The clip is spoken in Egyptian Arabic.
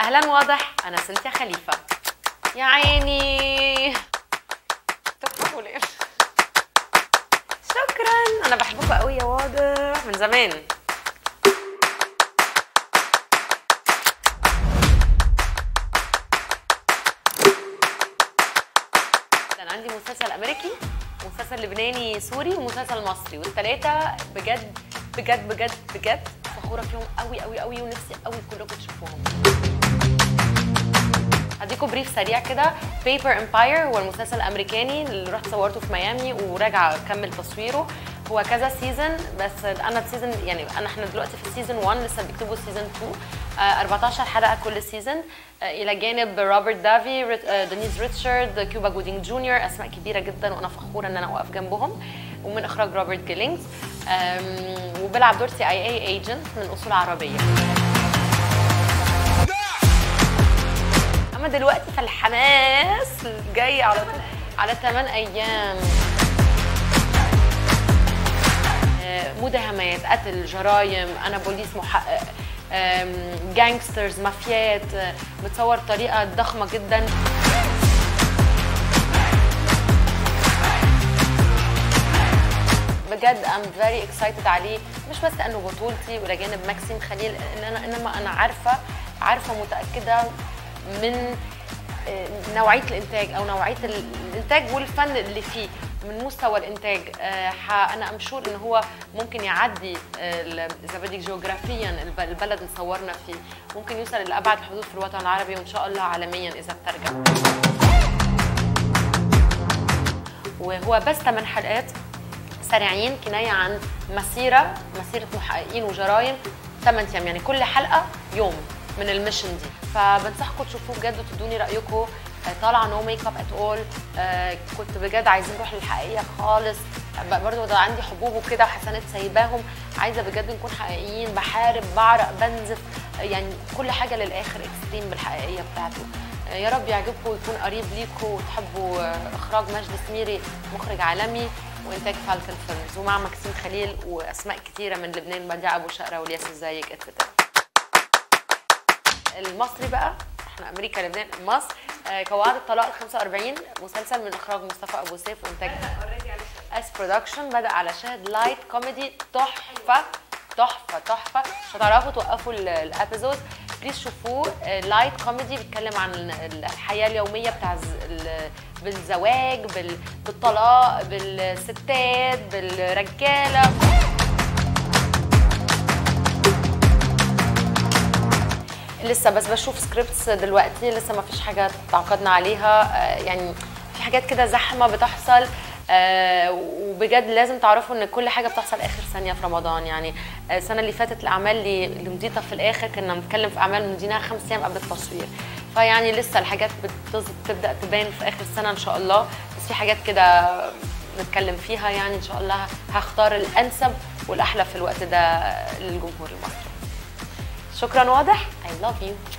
اهلا واضح انا سنتيا خليفه يا عيني تضحكوا ليه شكرا انا بحبكم قوي يا واضح من زمان انا عندي مسلسل امريكي مسلسل لبناني سوري ومسلسل مصري والثلاثه بجد بجد بجد بجد فخوره فيهم قوي قوي قوي ونفسي قوي كلكم تشوفوهم هديكم بريف سريع كده بيبر امباير هو المسلسل الامريكاني اللي رحت صورته في ميامي وراجع اكمل تصويره هو كذا سيزون بس انا السيزون يعني انا احنا دلوقتي في سيزون 1 لسه بيكتبوا سيزون 2 آه 14 حلقه كل سيزون آه الى جانب روبرت دافي ريت آه دينيز ريتشارد كيوبا جودينج جونيور اسماء كبيره جدا وانا فخوره ان انا واقف جنبهم ومن اخراج روبرت جيلينجز وبلعب دور سي اي اي ايجنت من اصول عربيه اما دلوقتي في الحماس الجاي على على 8 ايام مداهمات قتل جرايم انا بوليس محقق جانجسترز مافيات متصور بطريقه ضخمه جدا بجد ام فيري اكسايتد عليه مش بس لانه بطولتي والى جانب ماكسيم خليل ان انا انما انا عارفه عارفه متاكده من نوعيه الانتاج او نوعيه الانتاج والفن اللي فيه من مستوى الانتاج انا امشور ان هو ممكن يعدي اذا بدك جغرافيا البلد اللي صورنا فيه ممكن يوصل لابعد الحدود في الوطن العربي وان شاء الله عالميا اذا بترجم وهو بس 8 حلقات سريعين كنايه عن مسيره مسيره محققين وجرائم 8 ايام يعني كل حلقه يوم من الميشن دي فبنصحكم تشوفوه بجد وتدوني رايكم طالعه نو ميك اب ات اول كنت بجد عايزين نروح للحقيقيه خالص برضه ده عندي حبوب وكده وحسنات سايباهم عايزه بجد نكون حقيقيين بحارب بعرق بنزف يعني كل حاجه للاخر اكستريم بالحقيقيه بتاعته يا رب يعجبكم ويكون قريب ليكم وتحبوا اخراج مجدي سميري مخرج عالمي وانتاج فالكن فيلمز ومع مكسيم خليل واسماء كتيره من لبنان بديع ابو شقره والياس الزايق اتفتح المصري بقى احنا امريكا لبنان مصر آه قواعد الطلاق ال 45 مسلسل من اخراج مصطفى ابو سيف وانتاج اس برودكشن بدا على شاهد لايت كوميدي تحفه تحفه تحفه مش هتعرفوا توقفوا الابيزود بليز شوفوه لايت كوميدي بيتكلم عن الحياه اليوميه بتاع بالزواج بالطلاق بالستات بالرجاله لسه بس بشوف سكريبتس دلوقتي لسه ما فيش حاجه تعاقدنا عليها يعني في حاجات كده زحمه بتحصل وبجد لازم تعرفوا ان كل حاجه بتحصل اخر ثانيه في رمضان يعني السنه اللي فاتت الاعمال اللي اللي مضيتها في الاخر كنا بنتكلم في اعمال مديناها خمس ايام قبل التصوير فيعني لسه الحاجات بتبدا تبان في اخر السنه ان شاء الله بس في حاجات كده نتكلم فيها يعني ان شاء الله هختار الانسب والاحلى في الوقت ده للجمهور المصري شكرا واضح I love you